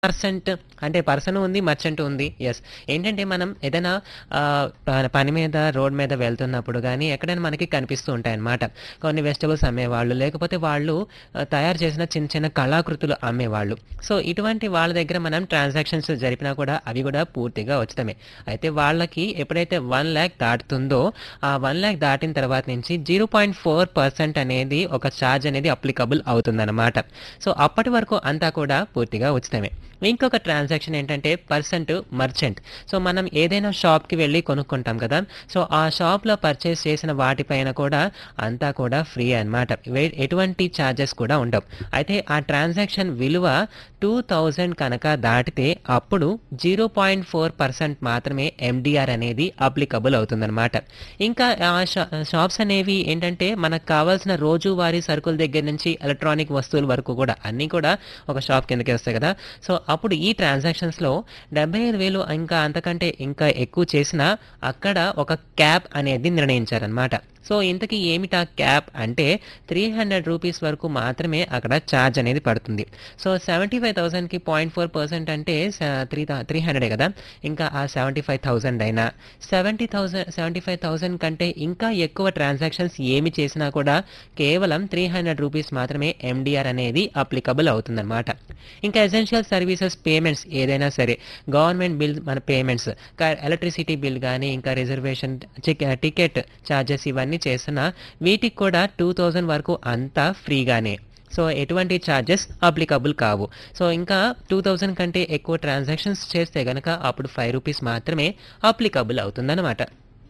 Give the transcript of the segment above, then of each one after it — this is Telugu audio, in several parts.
పర్సెంట్ అంటే పర్సన్ ఉంది మర్చెంట్ ఉంది ఎస్ ఏంటంటే మనం ఏదైనా ఆ, ప- పని మీద రోడ్ మీద వెళ్తున్నప్పుడు కానీ ఎక్కడైనా మనకి కనిపిస్తూ ఉంటాయి అన్నమాట కొన్ని వెజిటబుల్స్ అమ్మేవాళ్ళు లేకపోతే వాళ్ళు ఆ, తయారు చేసిన చిన్న చిన్న కళాకృతులు అమ్మేవాళ్ళు సో ఇటువంటి వాళ్ళ దగ్గర మనం ట్రాన్సాక్షన్స్ జరిపినా కూడా అవి కూడా పూర్తిగా ఉచితమే అయితే వాళ్ళకి ఎప్పుడైతే వన్ ల్యాక్ దాటుతుందో ఆ వన్ ల్యాక్ దాటిన తర్వాత నుంచి జీరో పాయింట్ ఫోర్ పర్సెంట్ అనేది ఒక ఛార్జ్ అనేది అప్లికబుల్ అవుతుందన్నమాట సో అప్పటి వరకు అంతా కూడా పూర్తిగా ఉచితమే ఇంకొక ట్రాన్సాక్షన్ ఏంటంటే పర్సెంట్ మర్చెంట్ సో మనం ఏదైనా షాప్కి వెళ్ళి కొనుక్కుంటాం కదా సో ఆ షాప్లో పర్చేస్ చేసిన వాటిపైన కూడా అంతా కూడా ఫ్రీ అన్నమాట వే- ఎటువంటి ఛార్జెస్ కూడా ఉండవు అయితే ఆ ట్రాన్సాక్షన్ విలువ టూ థౌజండ్ కనుక దాటితే అప్పుడు జీరో పాయింట్ ఫోర్ పర్సెంట్ మాత్రమే ఎండిఆర్ అనేది అప్లికబుల్ అవుతుందన్నమాట ఇంకా ఆ షా- షాప్స్ అనేవి ఏంటంటే మనకు కావాల్సిన రోజువారీ సరుకుల దగ్గర నుంచి ఎలక్ట్రానిక్ వస్తువుల వరకు కూడా అన్నీ కూడా ఒక షాప్ కిందకి వస్తాయి కదా సో అప్పుడు ఈ ట్రాన్సాక్షన్స్లో డెబ్బై ఐదు వేలు ఇంకా అంతకంటే ఇంకా ఎక్కువ చేసినా అక్కడ ఒక క్యాప్ అనేది నిర్ణయించారనమాట సో ఇంతకీ ఏమిటా క్యాప్ అంటే త్రీ హండ్రెడ్ రూపీస్ వరకు మాత్రమే అక్కడ ఛార్జ్ అనేది పడుతుంది సో సెవెంటీ ఫైవ్ థౌసండ్కి పాయింట్ ఫోర్ పర్సెంట్ అంటే త్రీ త్రీ హండ్రెడే కదా ఇంకా ఆ సెవెంటీ ఫైవ్ థౌసండ్ అయినా seventy thousand seventy five thousand కంటే ఇంకా ఎక్కువ ట్రాన్సాక్షన్స్ ఏమి చేసినా కూడా కేవలం త్రీ హండ్రెడ్ రూపీస్ మాత్రమే ఎండిఆర్ అనేది అప్లికబుల్ అవుతుందన్నమాట ఇంకా ఎసెన్షియల్ సర్వీసెస్ పేమెంట్స్ ఏదైనా సరే గవర్నమెంట్ బిల్ మన పేమెంట్స్ ఎలక్ట్రిసిటీ బిల్ కానీ ఇంకా రిజర్వేషన్ టికెట్ ఛార్జెస్ ఇవన్నీ చేస్తున్నా వీటికి కూడా టూ థౌజండ్ వరకు అంతా ఫ్రీగానే సో ఎటువంటి ఛార్జెస్ అప్లికబుల్ కావు సో ఇంకా టూ థౌజండ్ కంటే ఎక్కువ ట్రాన్సాక్షన్స్ చేస్తే గనక అప్పుడు ఫైవ్ రూపీస్ మాత్రమే అప్లికబుల్ అవుతుందన్నమాట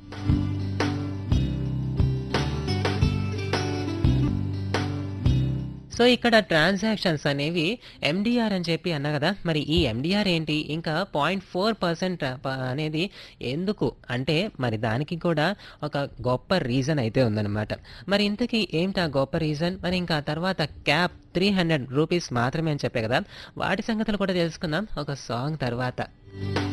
సో ఇక్కడ ట్రాన్సాక్షన్స్ అనేవి ఎండిఆర్ అని చెప్పి అన్నా కదా మరి ఈ ఎండిఆర్ ఏంటి ఇంకా పాయింట్ ఫోర్ పర్సెంట్ అనేది ఎందుకు అంటే మరి దానికి కూడా ఒక గొప్ప రీజన్ అయితే ఉందన్నమాట మరి ఇంతకీ ఏంటి ఆ గొప్ప రీజన్ మరి ఇంకా ఆ తర్వాత క్యాప్ త్రీ హండ్రెడ్ రూపీస్ మాత్రమే అని చెప్పే కదా వాటి సంగతులు కూడా తెలుసుకుందాం ఒక సాంగ్ తర్వాత